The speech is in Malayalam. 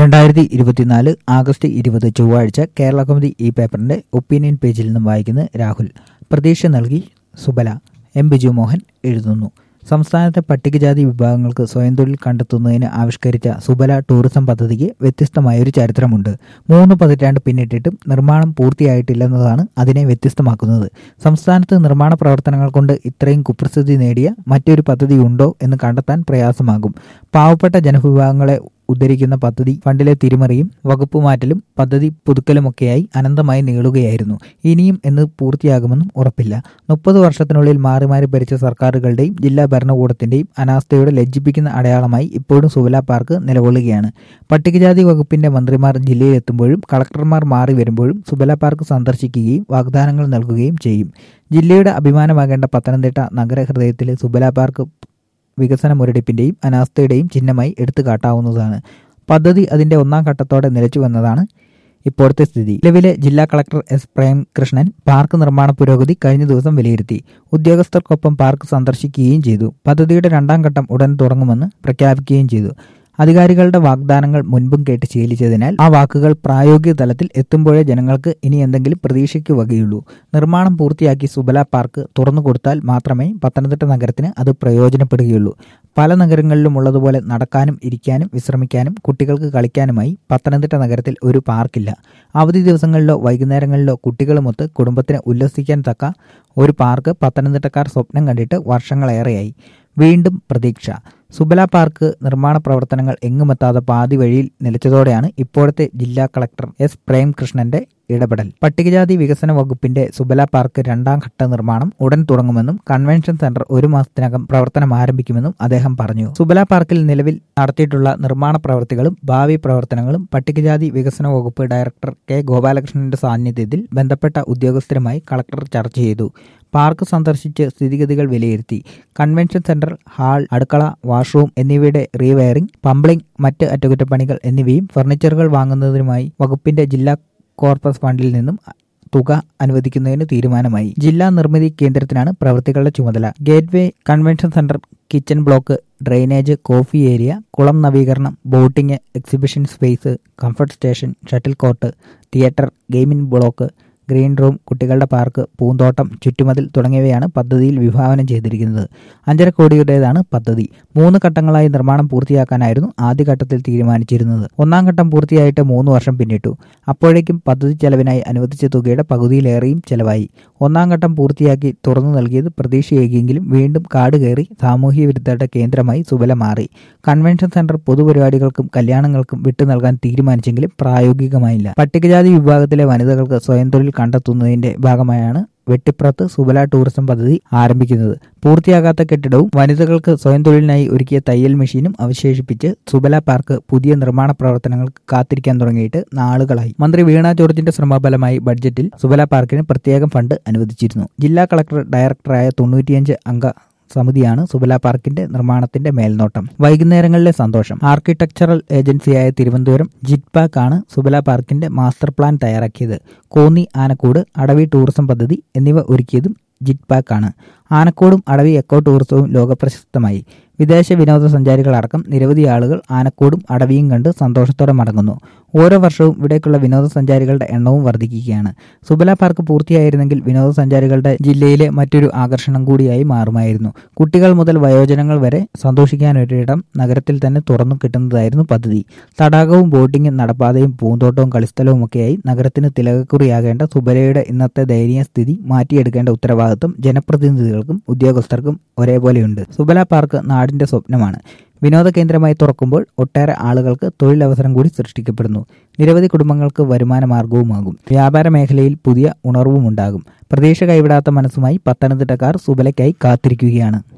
രണ്ടായിരത്തി ഇരുപത്തിനാല് ആഗസ്റ്റ് ഇരുപത് ചൊവ്വാഴ്ച കേരള കൗമുദി ഈ പേപ്പറിന്റെ ഒപ്പീനിയൻ പേജിൽ നിന്നും വായിക്കുന്നത് രാഹുൽ പ്രതീക്ഷ നൽകി സുബല എം ബിജു മോഹൻ എഴുതുന്നു സംസ്ഥാനത്തെ പട്ടികജാതി വിഭാഗങ്ങൾക്ക് സ്വയം തൊഴിൽ കണ്ടെത്തുന്നതിന് ആവിഷ്കരിച്ച സുബല ടൂറിസം പദ്ധതിക്ക് വ്യത്യസ്തമായൊരു ചരിത്രമുണ്ട് മൂന്ന് പതിറ്റാണ്ട് പിന്നിട്ടിട്ടും നിർമ്മാണം പൂർത്തിയായിട്ടില്ലെന്നതാണ് അതിനെ വ്യത്യസ്തമാക്കുന്നത് സംസ്ഥാനത്ത് നിർമ്മാണ പ്രവർത്തനങ്ങൾ കൊണ്ട് ഇത്രയും കുപ്രസിദ്ധി നേടിയ മറ്റൊരു പദ്ധതി ഉണ്ടോ എന്ന് കണ്ടെത്താൻ പ്രയാസമാകും പാവപ്പെട്ട ജനവിഭാഗങ്ങളെ ഉദ്ധരിക്കുന്ന പദ്ധതി ഫണ്ടിലെ തിരിമറിയും വകുപ്പ് മാറ്റലും പദ്ധതി പുതുക്കലുമൊക്കെയായി അനന്തമായി നീളുകയായിരുന്നു ഇനിയും എന്ന് പൂർത്തിയാകുമെന്നും ഉറപ്പില്ല മുപ്പത് വർഷത്തിനുള്ളിൽ മാറി മാറി ഭരിച്ച സർക്കാരുകളുടെയും ജില്ലാ ഭരണകൂടത്തിന്റെയും അനാസ്ഥയുടെ ലജ്ജിപ്പിക്കുന്ന അടയാളമായി ഇപ്പോഴും സുബല പാർക്ക് നിലകൊള്ളുകയാണ് പട്ടികജാതി വകുപ്പിന്റെ മന്ത്രിമാർ ജില്ലയിലെത്തുമ്പോഴും കളക്ടർമാർ മാറി വരുമ്പോഴും സുബല പാർക്ക് സന്ദർശിക്കുകയും വാഗ്ദാനങ്ങൾ നൽകുകയും ചെയ്യും ജില്ലയുടെ അഭിമാനമാകേണ്ട പത്തനംതിട്ട നഗരഹൃദയത്തിലെ സുബല പാർക്ക് വികസന മുരടിപ്പിന്റെയും അനാസ്ഥയുടെയും ചിഹ്നമായി എടുത്തു കാട്ടാവുന്നതാണ് പദ്ധതി അതിന്റെ ഒന്നാം ഘട്ടത്തോടെ നിലച്ചുവെന്നതാണ് ഇപ്പോഴത്തെ സ്ഥിതി നിലവിലെ ജില്ലാ കളക്ടർ എസ് പ്രേംകൃഷ്ണൻ പാർക്ക് നിർമ്മാണ പുരോഗതി കഴിഞ്ഞ ദിവസം വിലയിരുത്തി ഉദ്യോഗസ്ഥർക്കൊപ്പം പാർക്ക് സന്ദർശിക്കുകയും ചെയ്തു പദ്ധതിയുടെ രണ്ടാം ഘട്ടം ഉടൻ തുടങ്ങുമെന്ന് പ്രഖ്യാപിക്കുകയും ചെയ്തു അധികാരികളുടെ വാഗ്ദാനങ്ങൾ മുൻപും കേട്ട് ശീലിച്ചതിനാൽ ആ വാക്കുകൾ പ്രായോഗിക തലത്തിൽ എത്തുമ്പോഴേ ജനങ്ങൾക്ക് ഇനി എന്തെങ്കിലും പ്രതീക്ഷയ്ക്ക് വകയുള്ളൂ നിർമ്മാണം പൂർത്തിയാക്കി സുബല പാർക്ക് തുറന്നു കൊടുത്താൽ മാത്രമേ പത്തനംതിട്ട നഗരത്തിന് അത് പ്രയോജനപ്പെടുകയുള്ളൂ പല നഗരങ്ങളിലും ഉള്ളതുപോലെ നടക്കാനും ഇരിക്കാനും വിശ്രമിക്കാനും കുട്ടികൾക്ക് കളിക്കാനുമായി പത്തനംതിട്ട നഗരത്തിൽ ഒരു പാർക്കില്ല അവധി ദിവസങ്ങളിലോ വൈകുന്നേരങ്ങളിലോ കുട്ടികളുമൊത്ത് കുടുംബത്തിന് ഉല്ലസിക്കാൻ തക്ക ഒരു പാർക്ക് പത്തനംതിട്ടക്കാർ സ്വപ്നം കണ്ടിട്ട് വർഷങ്ങളേറെയായി വീണ്ടും പ്രതീക്ഷ സുബല പാർക്ക് നിർമ്മാണ പ്രവർത്തനങ്ങൾ എങ്ങുമെത്താതെ പാതി വഴിയിൽ നിലച്ചതോടെയാണ് ഇപ്പോഴത്തെ ജില്ലാ കളക്ടർ എസ് പ്രേംകൃഷ്ണന്റെ ഇടപെടൽ പട്ടികജാതി വികസന വകുപ്പിന്റെ സുബല പാർക്ക് രണ്ടാം ഘട്ട നിർമ്മാണം ഉടൻ തുടങ്ങുമെന്നും കൺവെൻഷൻ സെന്റർ ഒരു മാസത്തിനകം പ്രവർത്തനം ആരംഭിക്കുമെന്നും അദ്ദേഹം പറഞ്ഞു സുബല പാർക്കിൽ നിലവിൽ നടത്തിയിട്ടുള്ള നിർമ്മാണ പ്രവൃത്തികളും ഭാവി പ്രവർത്തനങ്ങളും പട്ടികജാതി വികസന വകുപ്പ് ഡയറക്ടർ കെ ഗോപാലകൃഷ്ണന്റെ സാന്നിധ്യത്തിൽ ബന്ധപ്പെട്ട ഉദ്യോഗസ്ഥരുമായി കളക്ടർ ചർച്ച ചെയ്തു പാർക്ക് സന്ദർശിച്ച് സ്ഥിതിഗതികൾ വിലയിരുത്തി കൺവെൻഷൻ സെന്റർ ഹാൾ അടുക്കള വാഷ്റൂം എന്നിവയുടെ റീവയറിംഗ് പമ്പിളിംഗ് മറ്റ് അറ്റകുറ്റപ്പണികൾ എന്നിവയും ഫർണിച്ചറുകൾ വാങ്ങുന്നതിനുമായി വകുപ്പിന്റെ ജില്ലാ കോർപ്പസ് ഫണ്ടിൽ നിന്നും തുക അനുവദിക്കുന്നതിന് തീരുമാനമായി ജില്ലാ നിർമ്മിതി കേന്ദ്രത്തിനാണ് പ്രവൃത്തികളുടെ ചുമതല gateway convention centre kitchen block drainage coffee area കുളം നവീകരണം boating exhibition space comfort station shuttle court theatre gaming block green room കുട്ടികളുടെ പാർക്ക് പൂന്തോട്ടം ചുറ്റുമതിൽ തുടങ്ങിയവയാണ് പദ്ധതിയിൽ വിഭാവനം ചെയ്തിരിക്കുന്നത് അഞ്ചര കോടിയുടേതാണ് പദ്ധതി മൂന്ന് ഘട്ടങ്ങളായി നിർമ്മാണം പൂർത്തിയാക്കാനായിരുന്നു ആദ്യഘട്ടത്തിൽ തീരുമാനിച്ചിരുന്നത് ഒന്നാം ഘട്ടം പൂർത്തിയായിട്ട് മൂന്ന് വർഷം പിന്നിട്ടു അപ്പോഴേക്കും പദ്ധതി ചെലവിനായി അനുവദിച്ച തുകയുടെ പകുതിയിലേറെയും ചെലവായി ഒന്നാം ഘട്ടം പൂർത്തിയാക്കി തുറന്നു നൽകിയത് പ്രതീക്ഷയേകിയെങ്കിലും വീണ്ടും കാട് കയറി സാമൂഹ്യ വിരുദ്ധരുടെ കേന്ദ്രമായി സുബല മാറി കൺവെൻഷൻ സെന്റർ പൊതുപരിപാടികൾക്കും കല്യാണങ്ങൾക്കും വിട്ടു നൽകാൻ തീരുമാനിച്ചെങ്കിലും പ്രായോഗികമായില്ല പട്ടികജാതി വിഭാഗത്തിലെ വനിതകൾക്ക് സ്വയം തൊഴിൽ കണ്ടെത്തുന്നതിന്റെ ഭാഗമായാണ് വെട്ടിപ്പുറത്ത് സുബല ടൂറിസം പദ്ധതി ആരംഭിക്കുന്നത് പൂർത്തിയാകാത്ത കെട്ടിടവും വനിതകൾക്ക് സ്വയം തൊഴിലിനായി ഒരുക്കിയ തയ്യൽ മെഷീനും അവശേഷിപ്പിച്ച് സുബല പാർക്ക് പുതിയ നിർമ്മാണ പ്രവർത്തനങ്ങൾക്ക് കാത്തിരിക്കാൻ തുടങ്ങിയിട്ട് നാളുകളായി മന്ത്രി വീണ ജോർജിന്റെ ശ്രമഫലമായി ബഡ്ജറ്റിൽ സുബല പാർക്കിന് പ്രത്യേകം ഫണ്ട് അനുവദിച്ചിരുന്നു ജില്ലാ കളക്ടർ ഡയറക്ടറായ തൊണ്ണൂറ്റിയഞ്ച് അംഗ സമിതിയാണ് സുബല പാർക്കിന്റെ നിർമ്മാണത്തിന്റെ മേൽനോട്ടം വൈകുന്നേരങ്ങളിലെ സന്തോഷം ആർക്കിടെക്ചറൽ ഏജൻസിയായ തിരുവനന്തപുരം ജിറ്റ്പാക്ക് ആണ് സുബല പാർക്കിന്റെ മാസ്റ്റർ പ്ലാൻ തയ്യാറാക്കിയത് കോന്നി ആനക്കൂട് അടവി ടൂറിസം പദ്ധതി എന്നിവ ഒരുക്കിയതും ജിറ്റ്പാക്ക് ആണ് ആനക്കോടും അടവി എക്കോ ടൂറിസവും ലോകപ്രശസ്തമായി വിദേശ വിനോദസഞ്ചാരികളടക്കം നിരവധി ആളുകൾ ആനക്കോടും അടവിയും കണ്ട് സന്തോഷത്തോടെ മടങ്ങുന്നു ഓരോ വർഷവും ഇവിടേക്കുള്ള വിനോദസഞ്ചാരികളുടെ എണ്ണവും വർദ്ധിക്കുകയാണ് സുബല പാർക്ക് പൂർത്തിയായിരുന്നെങ്കിൽ വിനോദസഞ്ചാരികളുടെ ജില്ലയിലെ മറ്റൊരു ആകർഷണം കൂടിയായി മാറുമായിരുന്നു കുട്ടികൾ മുതൽ വയോജനങ്ങൾ വരെ സന്തോഷിക്കാനൊരിടം നഗരത്തിൽ തന്നെ തുറന്നു കിട്ടുന്നതായിരുന്നു പദ്ധതി തടാകവും ബോട്ടിങ്ങും നടപ്പാതയും പൂന്തോട്ടവും കളിസ്ഥലവും ഒക്കെയായി നഗരത്തിന് തിലകക്കുറിയാകേണ്ട സുബലയുടെ ഇന്നത്തെ ദയനീയ സ്ഥിതി മാറ്റിയെടുക്കേണ്ട ഉത്തരവാദിത്വം ജനപ്രതിനിധികൾക്കും ഉദ്യോഗസ്ഥർക്കും ഒരേപോലെയുണ്ട് സുബല പാർക്ക് നാടിന്റെ സ്വപ്നമാണ് വിനോദ കേന്ദ്രമായി തുറക്കുമ്പോൾ ഒട്ടേറെ ആളുകൾക്ക് തൊഴിലവസരം കൂടി സൃഷ്ടിക്കപ്പെടുന്നു നിരവധി കുടുംബങ്ങൾക്ക് വരുമാന മാർഗവുമാകും വ്യാപാര മേഖലയിൽ പുതിയ ഉണർവുമുണ്ടാകും പ്രതീക്ഷ കൈവിടാത്ത മനസ്സുമായി പത്തനംതിട്ടക്കാർ സുബലയ്ക്കായി കാത്തിരിക്കുകയാണ്